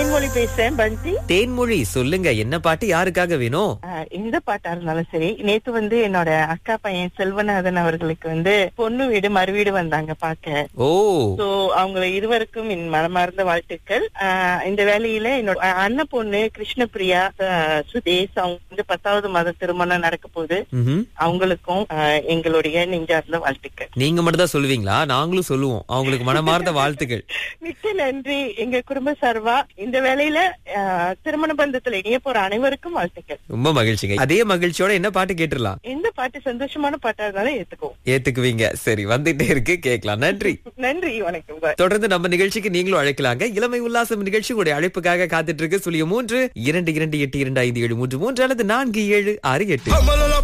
தேன்மொழி பேசுறேன் பந்தி தேன்மொழி சொல்லுங்க என்ன பாட்டு யாருக்காக வேணும் ஆஹ் எந்த பாட்டா இருந்தாலும் சரி நேத்து வந்து என்னோட அக்கா பையன் செல்வநாதன் அவர்களுக்கு வந்து பொண்ணு வீடு மறுவீடு வந்தாங்க பாக்க ஓ சோ அவங்க இருவருக்கும் என் மனமார்ந்த வாழ்த்துக்கள் ஆஹ் இந்த வேலையில என்னோட அஹ் அண்ணன் பொண்ணு கிருஷ்ணபிரியா ஆஹ் சுதேஷ் அவங்க வந்து பத்தாவது மாத திருமணம் நடக்க போகுது ம்ஹும். அவங்களுக்கும் ஆஹ் எங்களுடைய நெஞ்சார்ந்த வாழ்த்துக்கள் நீங்க மட்டும் தான் சொல்லுவீங்களா நாங்களும் சொல்லுவோம் அவங்களுக்கு மனமார்ந்த வாழ்த்துக்கள் மிக்க நன்றி எங்க குடும்ப சார்பா இந்த வேலையில ஆஹ் திருமண பந்தத்துல இணைய போற அனைவருக்கும் வாழ்த்துக்கள் ரொம்ப மகிழ்ச்சிங்க அதே மகிழ்ச்சியோட என்ன பாட்டு கேட்டுடலாம் எந்த பாட்டு சந்தோஷமான பாட்டா இருந்தாலும் ஏத்துக்குவோம் ஏத்துக்குவீங்க சரி வந்துட்டே இருக்கு கேட்கலாம் நன்றி நன்றி வணக்கம் பாய் தொடர்ந்து நம்ம நிகழ்ச்சிக்கு நீங்களும் அழைக்கலாங்க இளமை உல்லாசம் நிகழ்ச்சி உங்களுடைய அழைப்புக்காக காத்துட்டு இருக்கு சுழிய மூன்று இரண்டு இரண்டு எட்டு இரண்டு ஐந்து ஏழு மூன்று மூன்று அல்லது நான்கு ஏழு ஆறு எட்டு Amalala